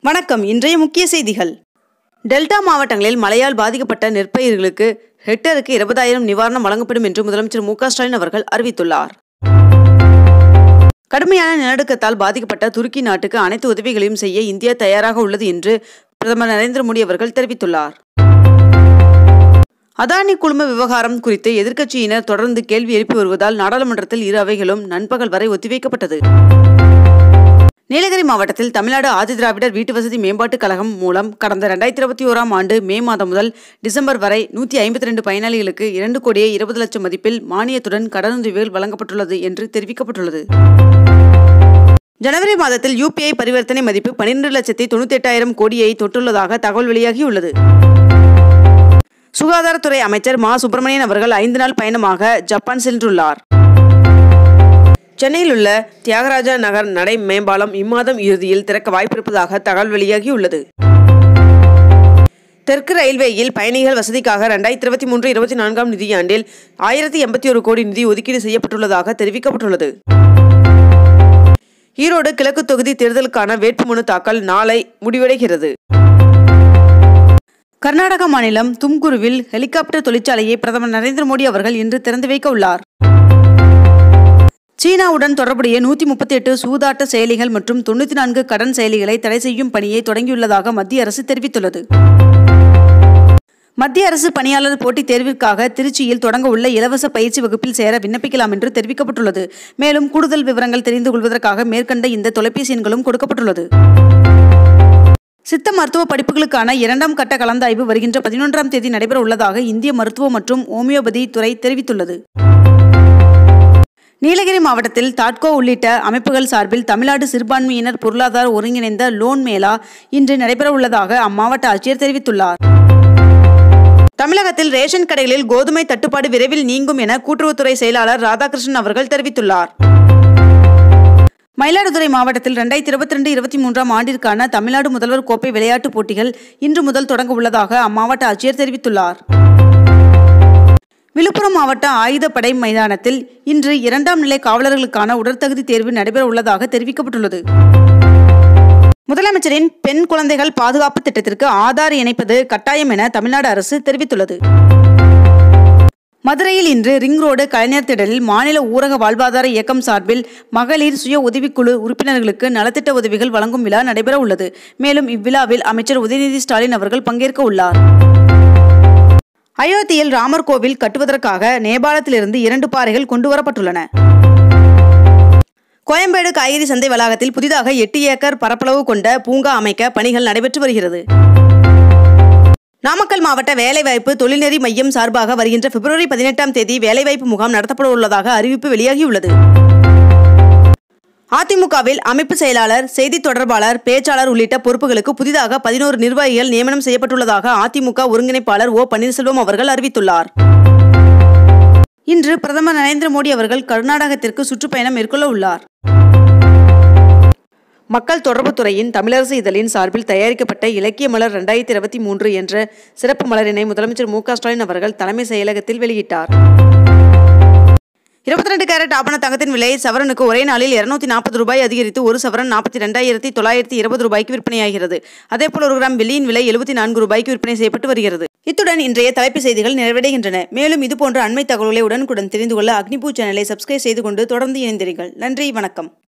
வணக்கம் இன்றைய முக்கிய செய்திகள் டெல்டா மாவட்டங்களில் மழையால் பாதிக்கப்பட்ட நெற்பயிர்களுக்கு ஹெக்டருக்கு இருபதாயிரம் நிவாரணம் வழங்கப்படும் என்று முதலமைச்சர் மு க ஸ்டாலின் அவர்கள் அறிவித்துள்ளார் கடுமையான நிலநடுக்கத்தால் பாதிக்கப்பட்ட துருக்கி நாட்டுக்கு அனைத்து உதவிகளையும் செய்ய இந்தியா தயாராக உள்ளது என்று பிரதமர் நரேந்திர மோடி அவர்கள் தெரிவித்துள்ளார் அதானி குழும விவகாரம் குறித்து எதிர்க்கட்சியினர் தொடர்ந்து கேள்வி எழுப்பி வருவதால் நாடாளுமன்றத்தில் இரு அவைகளும் நண்பகல் வரை ஒத்திவைக்கப்பட்டது நீலகிரி மாவட்டத்தில் தமிழ்நாடு ஆதிதிராவிடர் வீட்டு வசதி மேம்பாட்டுக் கழகம் மூலம் கடந்த ரெண்டாயிரத்தி இருபத்தி ஓராம் ஆண்டு மே மாதம் முதல் டிசம்பர் வரை நூற்றி ஐம்பத்தி ரெண்டு பயனாளிகளுக்கு இரண்டு கோடியே இருபது லட்சம் மதிப்பில் மானியத்துடன் கடனுதவிகள் வழங்கப்பட்டுள்ளது என்று தெரிவிக்கப்பட்டுள்ளது ஜனவரி மாதத்தில் யூபிஐ பரிவர்த்தனை மதிப்பு பன்னிரண்டு லட்சத்தி தொண்ணூத்தி எட்டாயிரம் கோடியை தொட்டுள்ளதாக தகவல் வெளியாகியுள்ளது சுகாதாரத்துறை அமைச்சர் மா சுப்பிரமணியன் அவர்கள் ஐந்து நாள் பயணமாக ஜப்பான் சென்றுள்ளார் சென்னையில் உள்ள தியாகராஜா நகர் நடை மேம்பாலம் இம்மாதம் இறுதியில் திறக்க வாய்ப்பிருப்பதாக தகவல் வெளியாகியுள்ளது தெற்கு ரயில்வேயில் பயணிகள் வசதிக்காக ரெண்டாயிரத்தி இருபத்தி மூன்று இருபத்தி நான்காம் நிதியாண்டில் ஆயிரத்தி எண்பத்தி ஒரு கோடி நிதி ஒதுக்கீடு செய்யப்பட்டுள்ளதாக தெரிவிக்கப்பட்டுள்ளது ஈரோடு கிழக்கு தொகுதி தேர்தலுக்கான வேட்புமனு தாக்கல் நாளை முடிவடைகிறது கர்நாடக மாநிலம் தும்குருவில் ஹெலிகாப்டர் தொழிற்சாலையை பிரதமர் நரேந்திர மோடி அவர்கள் இன்று திறந்து வைக்க உள்ளார் சீனாவுடன் தொடர்புடைய நூற்றி முப்பத்தி எட்டு சூதாட்ட செயலிகள் மற்றும் தொண்ணூற்றி நான்கு கடன் செயலிகளை தடை செய்யும் பணியை தொடங்கியுள்ளதாக மத்திய அரசு தெரிவித்துள்ளது மத்திய அரசு பணியாளர் போட்டித் தேர்விற்காக திருச்சியில் தொடங்க உள்ள இலவச பயிற்சி வகுப்பில் சேர விண்ணப்பிக்கலாம் என்று தெரிவிக்கப்பட்டுள்ளது மேலும் கூடுதல் விவரங்கள் தெரிந்து கொள்வதற்காக மேற்கண்ட இந்த தொலைபேசி எண்களும் கொடுக்கப்பட்டுள்ளது சித்த மருத்துவ படிப்புகளுக்கான இரண்டாம் கட்ட கலந்தாய்வு வருகின்ற பதினொன்றாம் தேதி நடைபெற உள்ளதாக இந்திய மருத்துவ மற்றும் ஹோமியோபதி துறை தெரிவித்துள்ளது நீலகிரி மாவட்டத்தில் தாட்கோ உள்ளிட்ட அமைப்புகள் சார்பில் தமிழ்நாடு சிறுபான்மையினர் பொருளாதார ஒருங்கிணைந்த லோன் மேளா இன்று நடைபெற உள்ளதாக அம்மாவட்ட ஆட்சியர் தெரிவித்துள்ளார் தமிழகத்தில் ரேஷன் கடைகளில் கோதுமை தட்டுப்பாடு விரைவில் நீங்கும் என கூட்டுறவுத்துறை செயலாளர் ராதாகிருஷ்ணன் அவர்கள் தெரிவித்துள்ளார் மயிலாடுதுறை மாவட்டத்தில் ரெண்டாயிரத்தி இருபத்தி ரெண்டு இருபத்தி மூன்றாம் ஆண்டிற்கான தமிழ்நாடு முதல்வர் கோப்பை விளையாட்டுப் போட்டிகள் இன்று முதல் தொடங்க உள்ளதாக அம்மாவட்ட ஆட்சியர் தெரிவித்துள்ளார் விழுப்புரம் மாவட்ட ஆயுதப்படை மைதானத்தில் இன்று இரண்டாம் நிலை காவலர்களுக்கான உடற்தகுதி தேர்வு நடைபெற உள்ளதாக தெரிவிக்கப்பட்டுள்ளது முதலமைச்சரின் பெண் குழந்தைகள் பாதுகாப்பு திட்டத்திற்கு ஆதார் இணைப்பது கட்டாயம் என தமிழ்நாடு அரசு தெரிவித்துள்ளது மதுரையில் இன்று ரிங் ரோடு கலைஞர் திடலில் மாநில ஊரக வாழ்வாதார இயக்கம் சார்பில் மகளிர் சுய உதவிக்குழு உறுப்பினர்களுக்கு நலத்திட்ட உதவிகள் வழங்கும் விழா நடைபெற உள்ளது மேலும் இவ்விழாவில் அமைச்சர் உதயநிதி ஸ்டாலின் அவர்கள் பங்கேற்க உள்ளார் அயோத்தியில் ராமர் கோவில் கட்டுவதற்காக நேபாளத்திலிருந்து இரண்டு பாறைகள் கொண்டுவரப்பட்டுள்ளன கோயம்பேடு காய்கறி சந்தை வளாகத்தில் புதிதாக எட்டு ஏக்கர் பரப்பளவு கொண்ட பூங்கா அமைக்க பணிகள் நடைபெற்று வருகிறது நாமக்கல் மாவட்ட வேலைவாய்ப்பு தொழில்நெறி மையம் சார்பாக வருகின்ற பிப்ரவரி பதினெட்டாம் தேதி வேலைவாய்ப்பு முகாம் நடத்தப்பட உள்ளதாக அறிவிப்பு வெளியாகியுள்ளது அதிமுகவில் அமைப்பு செயலாளர் செய்தி தொடர்பாளர் பேச்சாளர் உள்ளிட்ட பொறுப்புகளுக்கு புதிதாக பதினோரு நிர்வாகிகள் நியமனம் செய்யப்பட்டுள்ளதாக அதிமுக ஒருங்கிணைப்பாளர் ஓ பன்னீர்செல்வம் அவர்கள் அறிவித்துள்ளார் இன்று பிரதமர் நரேந்திர மோடி அவர்கள் கர்நாடகத்திற்கு சுற்றுப்பயணம் மேற்கொள்ள உள்ளார் மக்கள் தொடர்புத்துறையின் தமிழரசு இதழின் சார்பில் தயாரிக்கப்பட்ட இலக்கிய மலர் ரெண்டாயிரத்தி இருபத்தி மூன்று என்ற சிறப்பு மலரினை முதலமைச்சர் மு ஸ்டாலின் அவர்கள் தலைமை செயலகத்தில் வெளியிட்டார் இருபத்தி ரெண்டு கேரட் ஆபண தங்கத்தின் விலை சவரனுக்கு ஒரே நாளில் இருநூத்தி நாற்பது ரூபாய் அதிகரித்து ஒரு சவரன் நாற்பத்தி ரெண்டாயிரத்தி தொள்ளாயிரத்தி இருபது ரூபாய்க்கு விற்பனையாகிறது அதேபோல் ஒரு கிராம் வெள்ளியின் விலை எழுபத்தி நான்கு ரூபாய்க்கு விற்பனை செய்யப்பட்டு வருகிறது இத்துடன் இன்றைய தலைப்புச் செய்திகள் நிறைவடைகின்றன மேலும் இதுபோன்ற அண்மை தகவல்களை உடனுக்குடன் தெரிந்து கொள்ள அக்னிபூ சேனலை சப்ஸ்கிரைப் செய்து கொண்டு தொடர்ந்து இணைந்திருங்கள் நன்றி வணக்கம்